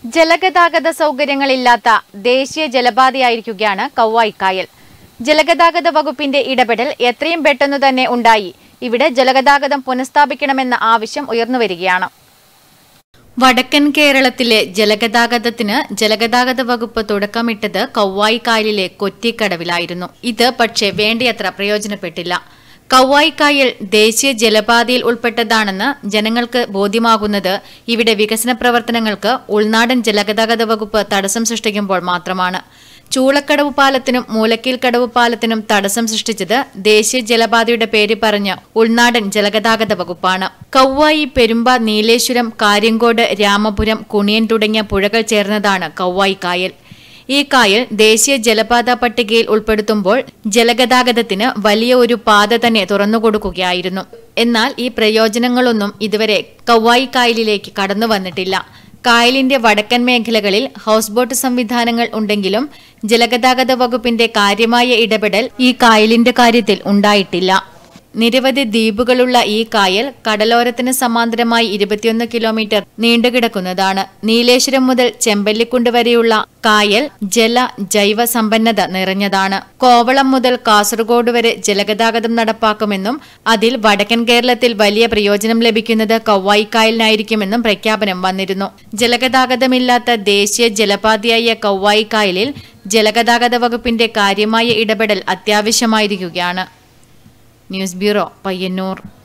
ജലഗതാഗത സൗകര്യങ്ങളില്ലാത്ത ദേശീയ ജലപാതയായിരിക്കുകയാണ് കൗവായിക്കായൽ ജലഗതാഗത വകുപ്പിന്റെ ഇടപെടൽ എത്രയും പെട്ടെന്നു തന്നെ ഉണ്ടായി ഇവിടെ ജലഗതാഗതം പുനഃസ്ഥാപിക്കണമെന്ന ആവശ്യം ഉയർന്നുവരികയാണ് വടക്കൻ കേരളത്തിലെ ജലഗതാഗതത്തിന് ജലഗതാഗത വകുപ്പ് തുടക്കമിട്ടത് കൗവായിക്കായലിലെ കൊറ്റിക്കടവിലായിരുന്നു ഇത് പക്ഷേ വേണ്ടയത്ര പ്രയോജനപ്പെട്ടില്ല കൗവായിക്കായൽ ദേശീയ ജലപാതയിൽ ഉൾപ്പെട്ടതാണെന്ന് ജനങ്ങൾക്ക് ബോധ്യമാകുന്നത് ഇവിടെ വികസന പ്രവർത്തനങ്ങൾക്ക് ഉൾനാടൻ ജലഗതാഗത വകുപ്പ് തടസ്സം സൃഷ്ടിക്കുമ്പോൾ മാത്രമാണ് ചൂളക്കടവ് പാലത്തിനും മൂലക്കീൽ കടവ് പാലത്തിനും തടസ്സം സൃഷ്ടിച്ചത് ദേശീയ ജലപാതയുടെ പേര് പറഞ്ഞ് ഉൾനാടൻ ജലഗതാഗത വകുപ്പാണ് കൗവായി പെരുമ്പ നീലേശ്വരം കാര്യങ്കോട് രാമപുരം കുണിയൻ തുടങ്ങിയ പുഴകൾ ചേർന്നതാണ് കൗവായി കായൽ ഈ കായൽ ദേശീയ ജലപാത പട്ടികയിൽ ഉൾപ്പെടുത്തുമ്പോൾ ജലഗതാഗതത്തിന് വലിയ ഒരു പാത തന്നെ തുറന്നുകൊടുക്കുകയായിരുന്നു എന്നാൽ ഈ പ്രയോജനങ്ങളൊന്നും ഇതുവരെ കൗവായി കായലിലേക്ക് കടന്നു വന്നിട്ടില്ല കായലിന്റെ വടക്കൻ മേഖലകളിൽ ഹൗസ് ബോട്ട് സംവിധാനങ്ങൾ ഉണ്ടെങ്കിലും ജലഗതാഗത വകുപ്പിന്റെ കാര്യമായ ഇടപെടൽ ഈ കായലിന്റെ കാര്യത്തിൽ ഉണ്ടായിട്ടില്ല നിരവധി ദ്വീപുകളുള്ള ഈ കായൽ കടലോരത്തിന് സമാന്തരമായി ഇരുപത്തിയൊന്ന് കിലോമീറ്റർ നീണ്ടുകിടക്കുന്നതാണ് നീലേശ്വരം മുതൽ ചെമ്പല്ലിക്കുണ്ട് വരെയുള്ള കായൽ ജല ജൈവ സമ്പന്നത നിറഞ്ഞതാണ് കോവളം മുതൽ കാസർഗോഡ് വരെ ജലഗതാഗതം നടപ്പാക്കുമെന്നും അതിൽ വടക്കൻ കേരളത്തിൽ വലിയ പ്രയോജനം ലഭിക്കുന്നത് കൗവായിക്കായലിനായിരിക്കുമെന്നും പ്രഖ്യാപനം വന്നിരുന്നു ജലഗതാഗതമില്ലാത്ത ദേശീയ ജലപാതയായ കൗവായിക്കായലിൽ ജലഗതാഗത വകുപ്പിന്റെ കാര്യമായ ഇടപെടൽ അത്യാവശ്യമായിരിക്കുകയാണ് ന്യൂസ് ബ്യൂറോ പയ്യന്നൂർ